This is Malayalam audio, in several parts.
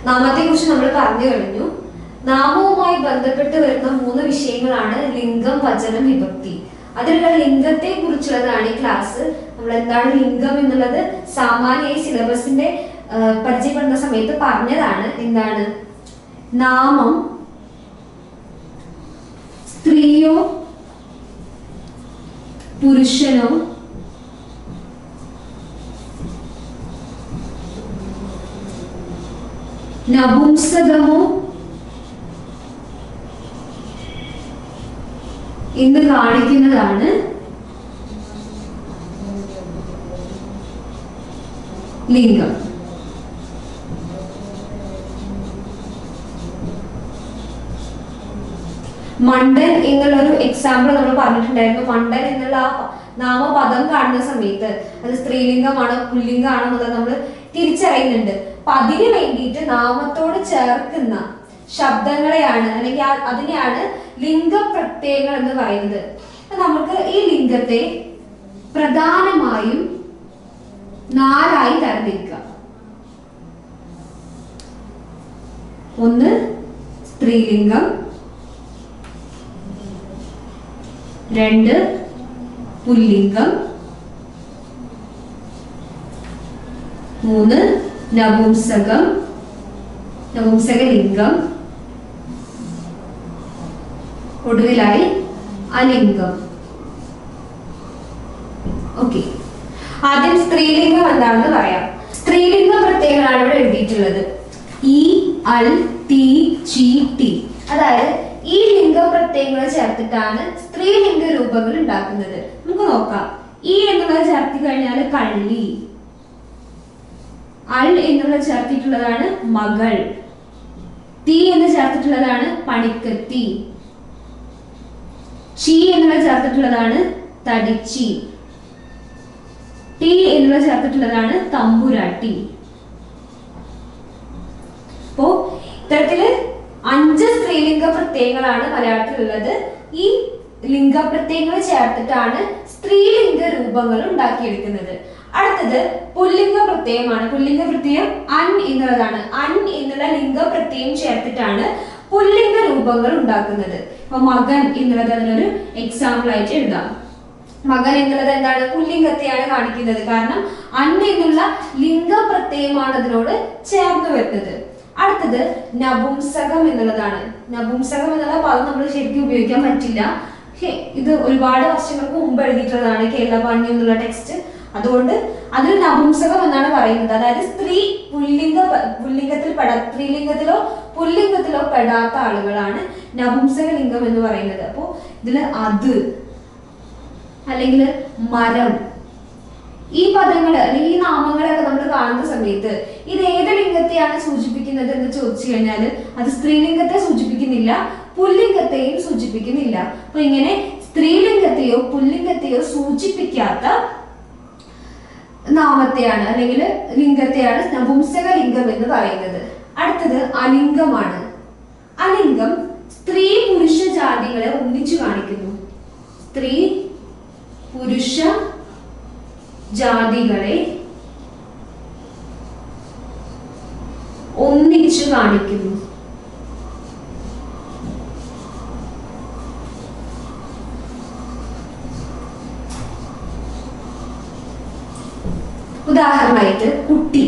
നാമത്തെ കുറിച്ച് നമ്മൾ പറഞ്ഞു കഴിഞ്ഞു നാമവുമായി ബന്ധപ്പെട്ട് വരുന്ന മൂന്ന് വിഷയങ്ങളാണ് ലിംഗം വചനം വിഭക്തി അതിലുള്ള ലിംഗത്തെ കുറിച്ചുള്ളതാണ് ഈ ക്ലാസ് നമ്മൾ എന്താണ് ലിംഗം എന്നുള്ളത് സാമാന്യ സിലബസിന്റെ ആ, പരിചയപ്പെടുന്ന സമയത്ത് പറഞ്ഞതാണ് എന്താണ് നാമം സ്ത്രീയോ പുരുഷനോ നപുംസകമോ എന്ന് കാണിക്കുന്നതാണ് ലിംഗം മണ്ടൻ എന്നുള്ള ഒരു എക്സാമ്പിൾ നമ്മൾ പറഞ്ഞിട്ടുണ്ടായിരുന്നു മണ്ടൻ എന്നുള്ള ആ പ- നാമപദം കാണുന്ന സമയത്ത് അത് സ്ത്രീലിംഗമാണോ പുല്ലിംഗമാണോ എന്നുള്ളത് നമ്മൾ തിരിച്ചറിയുന്നുണ്ട് അപ്പൊ അതിന് വേണ്ടിയിട്ട് നാമത്തോട് ചേർക്കുന്ന ശബ്ദങ്ങളെയാണ് അല്ലെങ്കിൽ ആ- അതിനെയാണ് ലിംഗപ്രത്യയങ്ങൾ എന്ന് പറയുന്നത് അപ്പൊ നമുക്ക് ഈ ലിംഗത്തെ പ്രധാനമായും നാലായി തരംതിരിക്കാം ഒന്ന് സ്ത്രീലിംഗം രണ്ട് പുല്ലിംഗം മൂന്ന് നപുംസകം നപുംസകലിംഗം ഒടുവിലായി അലിംഗം ഓക്കെ ആദ്യം സ്ത്രീലിംഗം എന്താണെന്ന് പറയാം സ്ത്രീലിംഗ പ്രത്യയങ്ങളാണ് ഇവിടെ എഴുതിയിട്ടുള്ളത് ഇ അൽ തി ചി ടി അതായത് ഈ ലിംഗ പ്രത്യയങ്ങൾ ചേർത്തിട്ടാണ് സ്ത്രീലിംഗ രൂപങ്ങൾ ഉണ്ടാക്കുന്നത് നമുക്ക് നോക്കാം ഈ എന്നുള്ളത് ചേർത്തി കഴിഞ്ഞാൽ കള്ളി അൾ എന്നുള്ളത് ചേർത്തിട്ടുള്ളതാണ് മകൾ തീ എന്ന് ചേർത്തിട്ടുള്ളതാണ് പണിക്കത്തി ചി എന്നുള്ളത് ചേർത്തിട്ടുള്ളതാണ് തടിച്ചി ടി എന്നുള്ളത് ചേർത്തിട്ടുള്ളതാണ് തമ്പുരാട്ടി അപ്പോ ഇത്തരത്തില് അഞ്ച് സ്ത്രീലിംഗ പ്രത്യയങ്ങളാണ് മലയാളത്തിലുള്ളത് ഈ ലിംഗ പ്രത്യയങ്ങൾ ചേർത്തിട്ടാണ് സ്ത്രീലിംഗ രൂപങ്ങൾ ഉണ്ടാക്കിയെടുക്കുന്നത് അടുത്തത് പുല്ലിംഗ പ്രത്യയമാണ് പുല്ലിംഗ പ്രത്യയം അൻ എന്നുള്ളതാണ് അൻ എന്നുള്ള ലിംഗ പ്രത്യയം ചേർത്തിട്ടാണ് പുല്ലിംഗ രൂപങ്ങൾ ഉണ്ടാക്കുന്നത് അപ്പൊ മകൻ എന്നുള്ളത് അതിനൊരു എക്സാമ്പിൾ ആയിട്ട് എഴുതാം മകൻ എന്നുള്ളത് എന്താണ് പുല്ലിംഗത്തെയാണ് കാണിക്കുന്നത് കാരണം അൻ എന്നുള്ള ലിംഗ പ്രത്യയമാണ് അതിനോട് ചേർന്ന് വരുന്നത് അടുത്തത് നപുംസകം എന്നുള്ളതാണ് നപുംസകം എന്നുള്ള പദം നമ്മൾ ശരിക്കും ഉപയോഗിക്കാൻ പറ്റില്ല ഹേ, ഇത് ഒരുപാട് വർഷങ്ങൾക്ക് മുമ്പ് എഴുതിയിട്ടുള്ളതാണ് കേരള പാണ്ഡ്യം എന്നുള്ള ടെക്സ്റ്റ് അതുകൊണ്ട് അതിൽ നപുംസകം എന്നാണ് പറയുന്നത് അതായത് സ്ത്രീ പുല്ലിംഗ പുല്ലിംഗത്തിൽ പെടാ സ്ത്രീലിംഗത്തിലോ പുല്ലിംഗത്തിലോ പെടാത്ത ആളുകളാണ് നപുംസക ലിംഗം എന്ന് പറയുന്നത് അപ്പോ ഇതില് അത് അല്ലെങ്കിൽ മരം ഈ പദങ്ങൾ അല്ലെങ്കിൽ ഈ നാമങ്ങളൊക്കെ നമ്മൾ കാണുന്ന സമയത്ത് ഇത് ഏത് ലിംഗത്തെയാണ് സൂചിപ്പിക്കുന്നത് എന്ന് ചോദിച്ചു കഴിഞ്ഞാൽ അത് സ്ത്രീലിംഗത്തെ സൂചിപ്പിക്കുന്നില്ല പുല്ലിംഗത്തെയും സൂചിപ്പിക്കുന്നില്ല അപ്പൊ ഇങ്ങനെ സ്ത്രീലിംഗത്തെയോ പുല്ലിംഗത്തെയോ സൂചിപ്പിക്കാത്ത നാമത്തെയാണ് അല്ലെങ്കിൽ ലിംഗത്തെയാണ് നപുംസക ലിംഗം എന്ന് പറയുന്നത് അടുത്തത് അലിംഗമാണ് അലിംഗം സ്ത്രീ പുരുഷ ജാതികളെ ഒന്നിച്ചു കാണിക്കുന്നു സ്ത്രീ പുരുഷ ജാതികളെ ഒന്നിച്ചു കാണിക്കുന്നു ഉദാഹരണമായിട്ട് കുട്ടി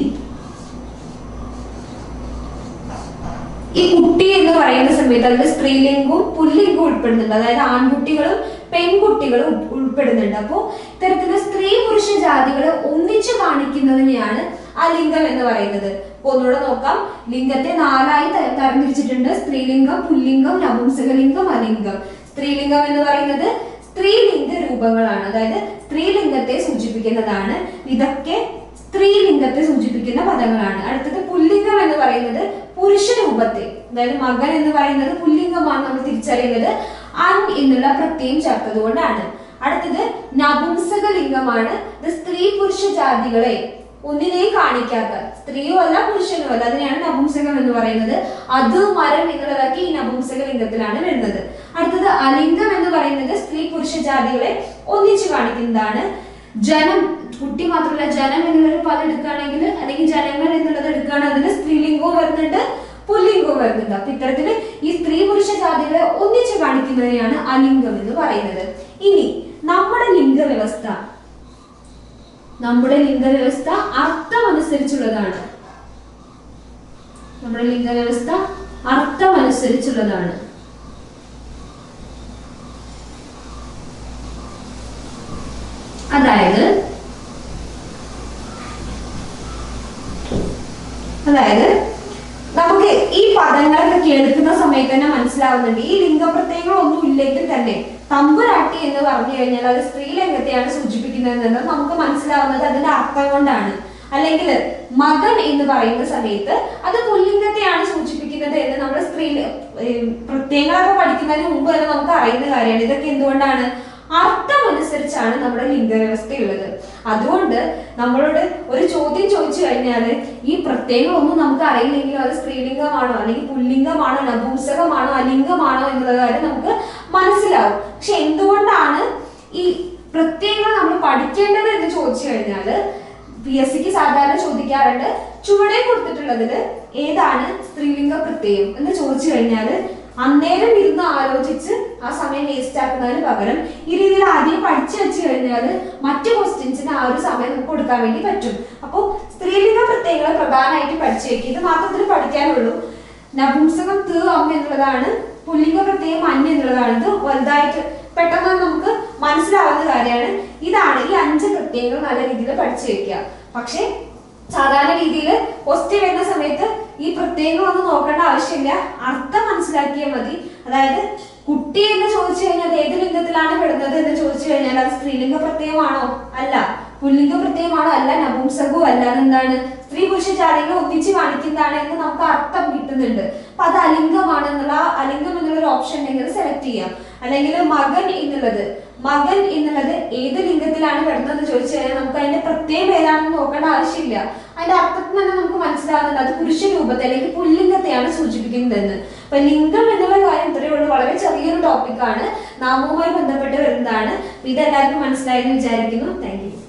ഈ കുട്ടി എന്ന് പറയുന്ന സമയത്ത് അതിൽ സ്ത്രീലിംഗവും പുല്ലിംഗവും ഉൾപ്പെടുന്നുണ്ട് അതായത് ആൺകുട്ടികളും പെൺകുട്ടികളും ഉൾ- ഉൾപ്പെടുന്നുണ്ട് അപ്പോ ഇത്തരത്തില് സ്ത്രീ പുരുഷ ജാതികളെ ഒന്നിച്ചു കാണിക്കുന്നതിനെയാണ് അലിംഗം എന്ന് പറയുന്നത് അപ്പൊ ഒന്നുകൂടെ നോക്കാം ലിംഗത്തെ നാലായി ത- തരംതിരിച്ചിട്ടുണ്ട് സ്ത്രീലിംഗം പുല്ലിംഗം നപുംസകലിംഗം അലിംഗം സ്ത്രീലിംഗം എന്ന് പറയുന്നത് സ്ത്രീലിംഗ രൂപങ്ങളാണ് അതായത് സ്ത്രീലിംഗത്തെ സൂചിപ്പിക്കുന്നതാണ് ഇതൊക്കെ സ്ത്രീലിംഗത്തെ സൂചിപ്പിക്കുന്ന പദങ്ങളാണ് അടുത്തത് പുല്ലിംഗം എന്ന് പറയുന്നത് പുരുഷ രൂപത്തെ അതായത് മകൻ എന്ന് പറയുന്നത് പുല്ലിംഗമാണ് നമ്മൾ തിരിച്ചറിയുന്നത് അൻ എന്നുള്ള പ്രത്യയം ചേർത്തത് കൊണ്ടാണ് അടുത്തത് നപുംസക ലിംഗമാണ് ഇത് സ്ത്രീ പുരുഷ ജാതികളെ ഒന്നിനെയും കാണിക്കാത്ത സ്ത്രീയോ അല്ല പുരുഷനോ അല്ല അതിനെയാണ് നപുംസകം എന്ന് പറയുന്നത് അത് മരം എന്നുള്ളതൊക്കെ ഈ നപുംസക ലിംഗത്തിലാണ് വരുന്നത് അടുത്തത് അലിംഗം എന്ന് പറയുന്നത് സ്ത്രീ പുരുഷ ജാതികളെ ഒന്നിച്ചു കാണിക്കുന്നതാണ് ജനം കുട്ടി മാത്രമല്ല ജനം എന്നുള്ളൊരു പദം എടുക്കുകയാണെങ്കിൽ അല്ലെങ്കിൽ ജനങ്ങൾ എന്നുള്ളത് എടുക്കുകയാണെങ്കിൽ അതിന് സ്ത്രീലിംഗവും വരുന്നുണ്ട് പുല്ലിംഗവും വരുന്നുണ്ട് അപ്പൊ ഇത്തരത്തില് ഈ സ്ത്രീ പുരുഷ ജാതികളെ ഒന്നിച്ച് കാണിക്കുന്നതിനെയാണ് അലിംഗം എന്ന് പറയുന്നത് ഇനി നമ്മുടെ ലിംഗവ്യവസ്ഥ നമ്മുടെ ലിംഗവ്യവസ്ഥ അർത്ഥമനുസരിച്ചുള്ളതാണ് നമ്മുടെ ലിംഗവ്യവസ്ഥ അർത്ഥമനുസരിച്ചുള്ളതാണ് അതായത് അതായത് നമുക്ക് ഈ പദങ്ങളൊക്കെ കേൾക്കുന്ന സമയത്ത് തന്നെ മനസ്സിലാവുന്നുണ്ട് ഈ ലിംഗപ്രത്യയങ്ങളൊന്നും ഇല്ലെങ്കിൽ തന്നെ തമ്പുരാട്ടി എന്ന് പറഞ്ഞു കഴിഞ്ഞാൽ അത് സ്ത്രീലിംഗത്തെയാണ് സൂചിപ്പിക്കുന്നത് എന്ന് നമുക്ക് മനസ്സിലാവുന്നത് അതിന്റെ അർത്ഥം കൊണ്ടാണ് അല്ലെങ്കിൽ മകൻ എന്ന് പറയുന്ന സമയത്ത് അത് പുല്ലിംഗത്തെയാണ് സൂചിപ്പിക്കുന്നത് എന്ന് നമ്മൾ സ്ത്രീ ഏഹ് പ്രത്യയങ്ങളൊക്കെ പഠിക്കുന്നതിന് മുമ്പ് തന്നെ നമുക്ക് അറിയുന്ന കാര്യമാണ് ഇതൊക്കെ എന്തുകൊണ്ടാണ് അർത്ഥമനുസരിച്ചാണ് നമ്മുടെ ലിംഗവ്യവസ്ഥയുള്ളത് അതുകൊണ്ട് നമ്മളോട് ഒരു ചോദ്യം ചോദിച്ചു കഴിഞ്ഞാൽ ഈ പ്രത്യേകമൊന്നും നമുക്ക് അറിയില്ലെങ്കിലും അത് സ്ത്രീലിംഗമാണോ അല്ലെങ്കിൽ പുല്ലിംഗമാണോ നപുംസകമാണോ അലിംഗമാണോ എന്നുള്ള കാര്യം നമുക്ക് മനസ്സിലാവും പക്ഷെ എന്തുകൊണ്ടാണ് ഈ പ്രത്യയങ്ങൾ നമ്മൾ പഠിക്കേണ്ടത് എന്ന് ചോദിച്ചു കഴിഞ്ഞാൽ പി എസ് സിക്ക് സാധാരണ ചോദിക്കാറുണ്ട് ചുവടെ കൊടുത്തിട്ടുള്ളതില് ഏതാണ് സ്ത്രീലിംഗ പ്രത്യയം എന്ന് ചോദിച്ചു കഴിഞ്ഞാൽ അന്നേരം ഇരുന്ന് ആലോചിച്ച് ആ സമയം വേസ്റ്റ് ആക്കുന്നതിന് പകരം ഈ രീതിയിൽ ആദ്യം പഠിച്ചു വെച്ച് കഴിഞ്ഞാൽ മറ്റു ക്വസ്റ്റ്യൻസിന് ആ ഒരു സമയം നമുക്ക് കൊടുക്കാൻ വേണ്ടി പറ്റും അപ്പോൾ സ്ത്രീലിംഗ പ്രത്യയങ്ങൾ പ്രധാനമായിട്ട് പഠിച്ചു വെക്കുക ഇത് മാത്രത്തിൽ പഠിക്കാനുള്ളൂ നപുംസകം ത് അമ്മ എന്നുള്ളതാണ് പുല്ലിംഗ പ്രത്യയം അന്യ എന്നുള്ളതാണ് ഇത് വലുതായിട്ട് പെട്ടെന്ന് നമുക്ക് മനസ്സിലാവുന്ന കാര്യമാണ് ഇതാണ് ഈ അഞ്ച് പ്രത്യയങ്ങൾ നല്ല രീതിയിൽ പഠിച്ചു വെക്കുക പക്ഷേ സാധാരണ രീതിയിൽ ക്വസ്റ്റ്യൻ വരുന്ന സമയത്ത് ഈ പ്രത്യയങ്ങളൊന്നും നോക്കേണ്ട ആവശ്യമില്ല അർത്ഥം മനസ്സിലാക്കിയാൽ മതി അതായത് കുട്ടി എന്ന് ചോദിച്ചു കഴിഞ്ഞാൽ അത് ഏത് ലിംഗത്തിലാണ് പെടുന്നത് എന്ന് ചോദിച്ചു കഴിഞ്ഞാൽ അത് സ്ത്രീലിംഗ പ്രത്യയമാണോ അല്ല പുല്ലിംഗ പ്രത്യയമാണോ അല്ല നപുംസകവും അല്ല എന്താണ് സ്ത്രീ പുരുഷ ജാതികളെ ഒന്നിച്ച് കാണിക്കുന്നതാണ് എന്ന് നമുക്ക് അർത്ഥം കിട്ടുന്നുണ്ട് അപ്പൊ അത് അലിംഗമാണ് എന്നുള്ള ആ അലിംഗം എന്നുള്ള ഒരു ഓപ്ഷൻ ഉണ്ടെങ്കിൽ സെലക്ട് ചെയ്യാം അല്ലെങ്കിൽ മകൻ എന്നുള്ളത് മകൻ എന്നുള്ളത് ഏത് ലിംഗത്തിലാണ് പെടുന്നത് ചോദിച്ചു കഴിഞ്ഞാൽ നമുക്ക് അതിന്റെ പ്രത്യേകം ഏതാണെന്ന് നോക്കേണ്ട ആവശ്യമില്ല അതിന്റെ അർത്ഥത്തിൽ തന്നെ നമുക്ക് മനസ്സിലാവുന്നുണ്ട് അത് പുരുഷ രൂപത്തെ അല്ലെങ്കിൽ പുല്ലിംഗത്തെയാണ് സൂചിപ്പിക്കുന്നതെന്ന് അപ്പൊ ലിംഗം എന്നുള്ള കാര്യം ഇത്രയേ ഉള്ളൂ വളരെ ചെറിയൊരു ടോപ്പിക്കാണ് നാമവുമായി ബന്ധപ്പെട്ട് വരുന്നതാണ് അപ്പൊ ഇത് എല്ലാവർക്കും മനസ്സിലായെന്ന് വിചാരിക്കുന്നു താങ്ക് യു